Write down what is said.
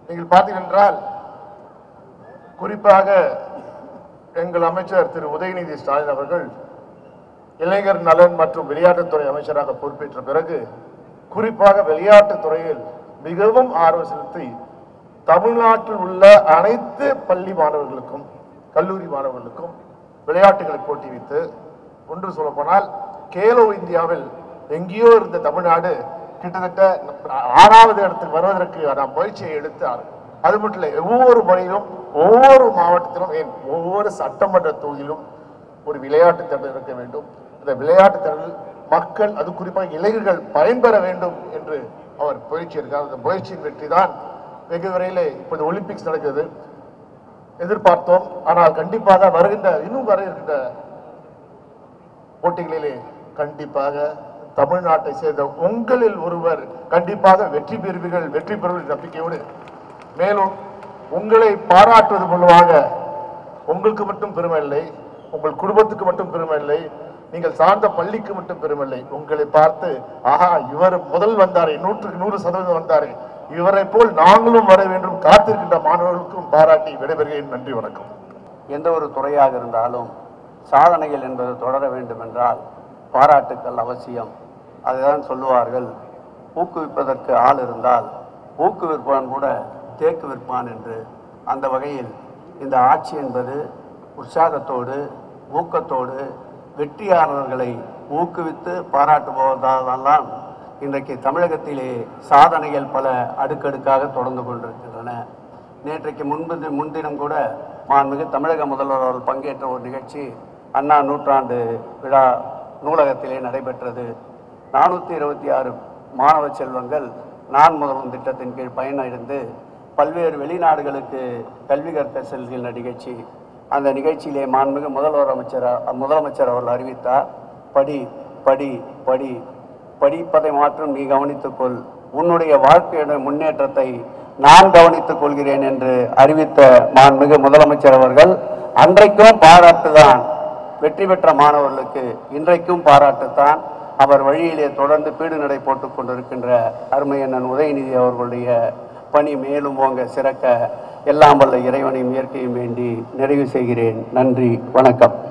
நீங்கள் பார்த்தீர்கள் என்றால் குறிப்பாக எங்கள் அமைச்சர் திரு உதயநிதி ஸ்டாலின் அவர்கள் இளைஞர் நலன் மற்றும் விளையாட்டுத்துறை அமைச்சராக பொறுப்பேற்ற பிறகு குறிப்பாக விளையாட்டுத் துறையில் மிகவும் ஆர்வம் செலுத்தி தமிழ்நாட்டில் உள்ள அனைத்து பள்ளி மாணவர்களுக்கும் கல்லூரி மாணவர்களுக்கும் விளையாட்டுகளை போட்டி வைத்து ஒன்று சொல்லப்போனால் கேலோ இந்தியாவில் எங்கேயோ இருந்த தமிழ்நாடு கிட்டத்தட்ட ஆறாவது இடத்துக்கு வருவதற்கு நாம் முயற்சியை எடுத்தார் அது மட்டும் இல்லை ஒவ்வொரு முறையிலும் ஒவ்வொரு மாவட்டத்திலும் ஏன் ஒவ்வொரு சட்டமன்ற தொகுதியிலும் ஒரு விளையாட்டு திறன் இருக்க வேண்டும் அந்த விளையாட்டு திறனில் மக்கள் அது குறிப்பாக இளைஞர்கள் பயன்பெற வேண்டும் என்று அவர் முயற்சி இருக்கார் அந்த முயற்சியின் வெற்றி தான் வெகு விரையிலே இப்போது ஒலிம்பிக்ஸ் நடக்கிறது எதிர்பார்த்தோம் ஆனால் கண்டிப்பாக வருகின்ற இன்னும் வர இருக்கின்ற போட்டிகளிலே கண்டிப்பாக தமிழ்நாட்டை சேர்ந்த உங்களில் ஒருவர் கண்டிப்பாக வெற்றி பெறுவீர்கள் வெற்றி பெறுவீர்கள் நம்பிக்கையோடு மேலும் உங்களை பாராட்டுவது மூலமாக உங்களுக்கு மட்டும் பெருமை இல்லை உங்கள் குடும்பத்துக்கு மட்டும் பெருமை இல்லை நீங்கள் சார்ந்த பள்ளிக்கு மட்டும் பெருமை இல்லை உங்களை பார்த்து ஆஹா இவர் முதல் வந்தாரே நூற்றுக்கு நூறு சதவீதம் வந்தாரே இவரை போல் நாங்களும் வர வேண்டும் காத்திருக்கின்ற மாணவர்களுக்கும் பாராட்டி விடைபெறுகிறேன் நன்றி வணக்கம் எந்த ஒரு துறையாக இருந்தாலும் சாதனைகள் என்பது தொடர வேண்டும் என்றால் பாராட்டுக்கள் அவசியம் அதுதான் சொல்லுவார்கள் ஊக்குவிப்பதற்கு ஆள் இருந்தால் ஊக்குவிப்பான் கூட தேக்கு விற்பான் என்று அந்த வகையில் இந்த ஆட்சி என்பது உற்சாகத்தோடு ஊக்கத்தோடு வெற்றியாளர்களை ஊக்குவித்து பாராட்டுபவதால்தான் இன்றைக்கு தமிழகத்திலே சாதனைகள் பல அடுக்கடுக்காக தொடர்ந்து கொண்டிருக்கின்றன நேற்றைக்கு முன்பு முன்தினம் கூட மாண்புமிகு தமிழக முதல்வர் அவர்கள் பங்கேற்ற ஒரு நிகழ்ச்சி அண்ணா நூற்றாண்டு விழா நூலகத்திலே நடைபெற்றது நானூற்றி இருபத்தி ஆறு மாணவ செல்வங்கள் நான் முதல்வன் திட்டத்தின் கீழ் பயனடைந்து பல்வேறு வெளிநாடுகளுக்கு கல்வி கற்க செல்கின்ற நிகழ்ச்சி அந்த நிகழ்ச்சியிலே மாண்புமிகு முதல்வர் அமைச்சர் முதலமைச்சர் அவர்கள் அறிவித்தார் படி படி படி படிப்பதை மாற்றம் நீ கவனித்துக்கொள் உன்னுடைய வாழ்க்கையுடைய முன்னேற்றத்தை நான் கவனித்துக் கொள்கிறேன் என்று அறிவித்த மாண்புமிகு முதலமைச்சர் அவர்கள் அன்றைக்கும் பாராட்டுதான் வெற்றி பெற்ற மாணவர்களுக்கு இன்றைக்கும் பாராட்டுத்தான் அவர் வழியிலே தொடர்ந்து பீடு நடை போட்டுக் கொண்டிருக்கின்ற அருமையண்ணன் உதயநிதி அவர்களுடைய பணி மேலும் ஓங்க சிறக்க எல்லாம் வல்ல இறைவனையும் இயற்கையும் வேண்டி நிறைவு செய்கிறேன் நன்றி வணக்கம்